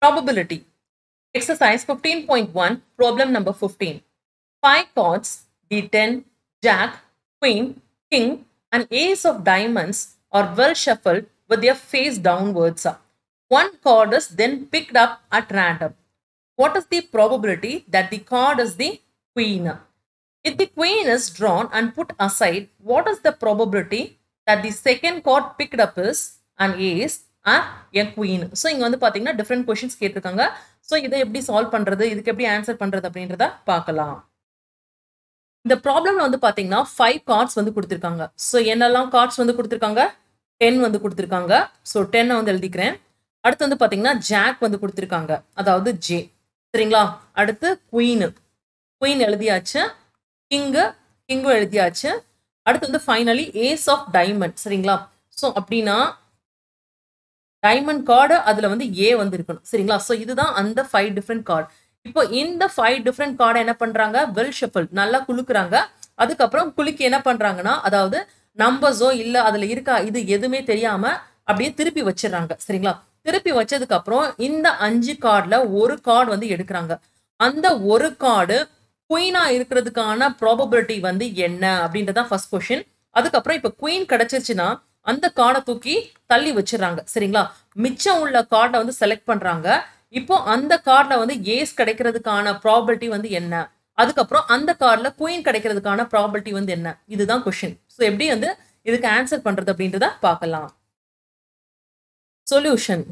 Probability. Exercise 15.1, problem number 15. Five cards, D10, Jack, Queen, King, and Ace of Diamonds are well shuffled with their face downwards. One card is then picked up at random. What is the probability that the card is the Queen? If the Queen is drawn and put aside, what is the probability that the second card picked up is an Ace and a Queen? So இங்கே வந்து பார்த்தீங்கன்னா different questions கேட்டிருக்காங்க so இதை எப்படி solve பண்ணுறது இதுக்கு எப்படி answer பண்ணுறது அப்படின்றத பார்க்கலாம் இந்த ப்ராப்ளம்ல வந்து பார்த்தீங்கன்னா ஃபைவ் கார்ட்ஸ் வந்து கொடுத்துருக்காங்க ஸோ என்னெல்லாம் கார்ட்ஸ் வந்து கொடுத்துருக்காங்க டென் வந்து கொடுத்துருக்காங்க ஸோ டென்னை வந்து எழுதிக்கிறேன் அடுத்து வந்து பார்த்தீங்கன்னா ஜாக் வந்து கொடுத்துருக்காங்க அதாவது ஜே சரிங்களா அடுத்து குயின் குயின் எழுதியாச்சு கிங்கு கிங்கும் எழுதியாச்சு அடுத்து வந்து ஃபைனலி ஏஸ் ஆஃப் டைமண்ட் சரிங்களா ஸோ அப்படின்னா டைமண்ட் கார்டு அதில் வந்து ஏ வந்து இருக்கணும் சரிங்களா ஸோ இதுதான் அந்த ஃபைவ் டிஃப்ரெண்ட் கார்டு இப்போ இந்த ஃபைவ் டிஃப்ரெண்ட் கார்டை என்ன பண்றாங்க வெல் ஷஃபிள் நல்லா குலுக்குறாங்க அதுக்கப்புறம் குலுக்கி என்ன பண்றாங்கன்னா அதாவது நம்பர்ஸோ இல்ல அதுல இருக்கா இது எதுவுமே தெரியாம அப்படியே திருப்பி வச்சிடுறாங்க சரிங்களா திருப்பி வச்சதுக்கு அப்புறம் இந்த அஞ்சு கார்டுல ஒரு கார்டு வந்து எடுக்கிறாங்க அந்த ஒரு கார்டு குயினா இருக்கிறதுக்கான ப்ராபபிலிட்டி வந்து என்ன அப்படின்றதான் ஃபர்ஸ்ட் கொஷின் அதுக்கப்புறம் இப்போ குயின் கிடைச்சிருச்சுன்னா அந்த கார்டை தூக்கி தள்ளி வச்சிடுறாங்க சரிங்களா மிச்சம் உள்ள கார்டை வந்து செலக்ட் பண்றாங்க இப்போ அந்த கார்டில் வந்து ஏஸ் கிடைக்கிறதுக்கான ப்ராபர்ட்டி வந்து என்ன அதுக்கப்புறம் அந்த கார்டில் குயின் கிடைக்கிறதுக்கான ப்ராபர்ட்டி வந்து என்ன இதுதான் கொஷின் ஸோ எப்படி வந்து இதுக்கு ஆன்சர் பண்றது அப்படின்றத பார்க்கலாம் சொல்யூஷன்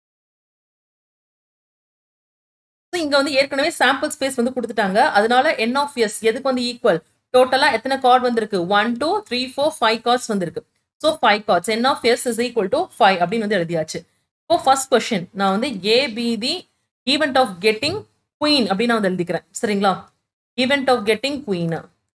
இங்க வந்து ஏற்கனவே சாம்பிள் ஸ்பேஸ் வந்து கொடுத்துட்டாங்க அதனால என் ஆஃப் எஸ் எதுக்கு வந்து ஈக்குவல் டோட்டலா எத்தனை கார்டு வந்திருக்கு one two three four five cards வந்திருக்கு so five cards n of S is equal to five அப்படின்னு வந்து எழுதியாச்சு இப்போ ஃபர்ஸ்ட் கொஸ்டின் நான் வந்து A be the event of getting queen அப்படின்னு நான் வந்து எழுதிக்கிறேன் சரிங்களா event of getting queen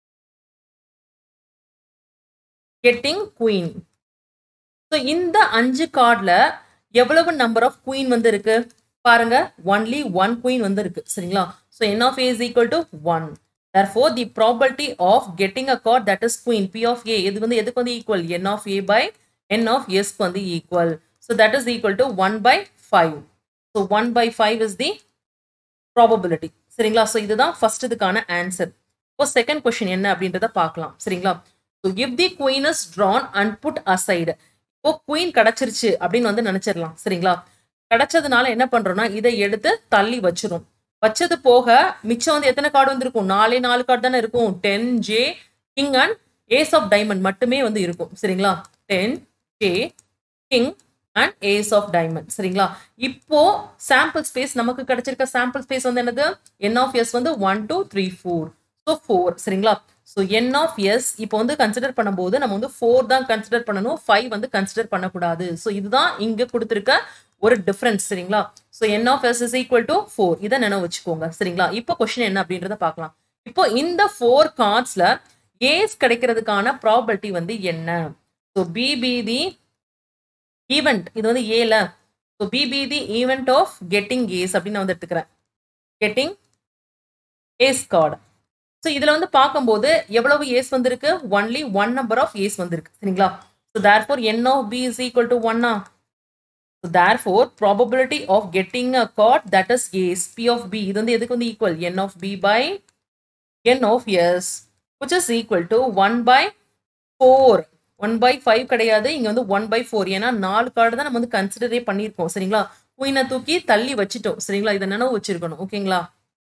getting queen so இந்த அஞ்சு கார்டில் எவ்வளவு நம்பர் ஆஃப் குயின் வந்து இருக்கு பாருங்க ஒன்லி ஒன் குயின் வந்து இருக்கு சரிங்களா so n of A is equal to one therefore the probability of getting a card that is queen p of a இது வந்து எதுக்கு வந்து equal n of a by n of s க்கு வந்து equal So that is equal to 1 by 5. So 1 by 5 is the probability. சரிங்களா so இதுதான் first இதுக்கான answer இப்போ செகண்ட் கொஸ்டின் என்ன அப்படின்றத பார்க்கலாம் சரிங்களா so if the queen is drawn and put aside இப்போ குயின் கிடைச்சிருச்சு அப்படின்னு வந்து நினைச்சிடலாம் சரிங்களா கிடைச்சதுனால என்ன பண்றோம்னா இதை எடுத்து தள்ளி வச்சிரும் வச்சது போக மிச்சம் வந்து எத்தனை கார்டு வந்து இருக்கும் நாலே நாலு கார்டு தானே இருக்கும் ten J king and ace of diamond மட்டுமே வந்து இருக்கும் சரிங்களா ten J king and ace of diamond சரிங்களா இப்போ சாம்பிள் ஸ்பேஸ் நமக்கு கிடைச்சிருக்க சாம்பிள் ஸ்பேஸ் வந்து என்னது என் ஆஃப் எஸ் வந்து one two three four so four சரிங்களா ஸோ என் ஆஃப் எஸ் இப்போ வந்து கன்சிடர் பண்ணும்போது நம்ம வந்து ஃபோர் தான் கன்சிடர் பண்ணணும் ஃபைவ் வந்து கன்சிடர் பண்ணக்கூடாது ஸோ இதுதான் இங்கே கொடுத்துருக்க ஒரு டிஃப்ரென்ஸ் சரிங்களா so n of S is equal to four இதை நினைவு வச்சுக்கோங்க சரிங்களா இப்போ கொஸ்டின் என்ன அப்படின்றத பார்க்கலாம் இப்போ இந்த ஃபோர் கார்ட்ஸ்ல ஏஸ் கிடைக்கிறதுக்கான ப்ராபர்ட்டி வந்து என்ன ஸோ பிபி தி ஈவெண்ட் இது வந்து ஏல so B be the event of getting ace அப்படின்னு நான் வந்து எடுத்துக்கிறேன் கெட்டிங் ஏஸ் கார்டு ஸோ இதில் வந்து பார்க்கும்போது எவ்வளவு ஏஸ் வந்திருக்கு only one number of ace வந்திருக்கு சரிங்களா so therefore n of B is equal to ஒன்னா so therefore probability of getting a card that is ace P of B இது வந்து எதுக்கு வந்து equal n of B by n of S which is equal to one by four one by five கிடையாது இங்க வந்து one by four ஏன்னா நாலு card தான் நம்ம வந்து கன்சிடரே பண்ணியிருக்கோம் சரிங்களா குயினை தூக்கி தள்ளி வச்சுட்டோம் சரிங்களா இதை நினைவு வச்சிருக்கணும் ஓகேங்களா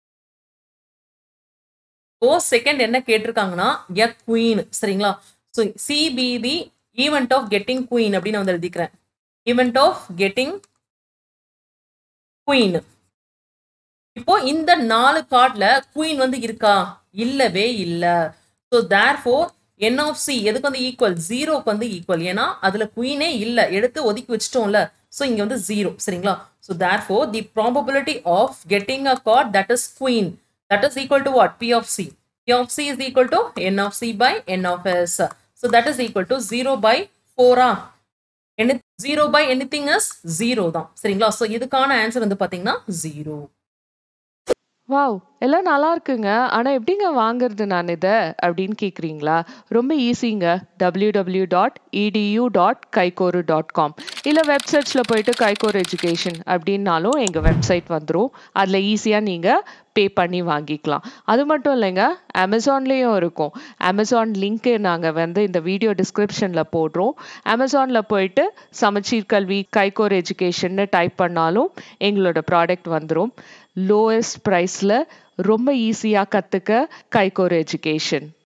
ஓ செகண்ட் என்ன கேட்டிருக்காங்கன்னா எ குயின் சரிங்களா so C be the event of getting queen அப்படின்னு நான் வந்து எழுதிக்கிறேன் ஈவெண்ட் ஆஃப் கெட்டிங் குயின் இப்போ இந்த நாலு கார்ட்ல குயின் வந்து இருக்கா இல்லவே இல்லை so therefore n of C எதுக்கு வந்து ஈக்குவல் ஜீரோக்கு வந்து ஈக்குவல் ஏன்னா அதுல குயினே இல்லை எடுத்து ஒதுக்கி வச்சிட்டோம்ல ஸோ இங்க வந்து ஜீரோ சரிங்களா so therefore the probability of getting a card that is queen that is equal to what P of C P of C is equal to n of C by n of S so that is equal to zero by ஃபோரா any zero by anything is zero தான் சரிங்களா so இதுக்கான answer வந்து பார்த்தீங்கன்னா zero wow எல்லாம் நல்லா இருக்குங்க ஆனா எப்படிங்க வாங்குறது நான் இதை அப்படின்னு கேக்குறீங்களா ரொம்ப ஈஸிங்க டபிள்யூ டபிள்யூ டாட் இடியூ டாட் கைகோரு டாட் காம் இல்லை வெப்சைட்ஸில் போயிட்டு கைகோர் எஜுகேஷன் அப்படின்னாலும் எங்கள் வெப்சைட் வந்துடும் அதில் ஈஸியாக நீங்கள் பே பண்ணி வாங்கிக்கலாம் அது மட்டும் இல்லைங்க அமேசான்லேயும் இருக்கும் அமேசான் லிங்க்கு நாங்கள் வந்து இந்த வீடியோ டிஸ்கிரிப்ஷனில் போடுறோம் அமேசானில் போயிட்டு சமச்சீர் கல்வி கைகோர் எஜுகேஷன்னு டைப் பண்ணாலும் எங்களோட ப்ராடக்ட் வந்துடும் லோவஸ்ட் ப்ரைஸில் ரொம்ப ஈஸியாக கற்றுக்க கைகோர் எஜுகேஷன்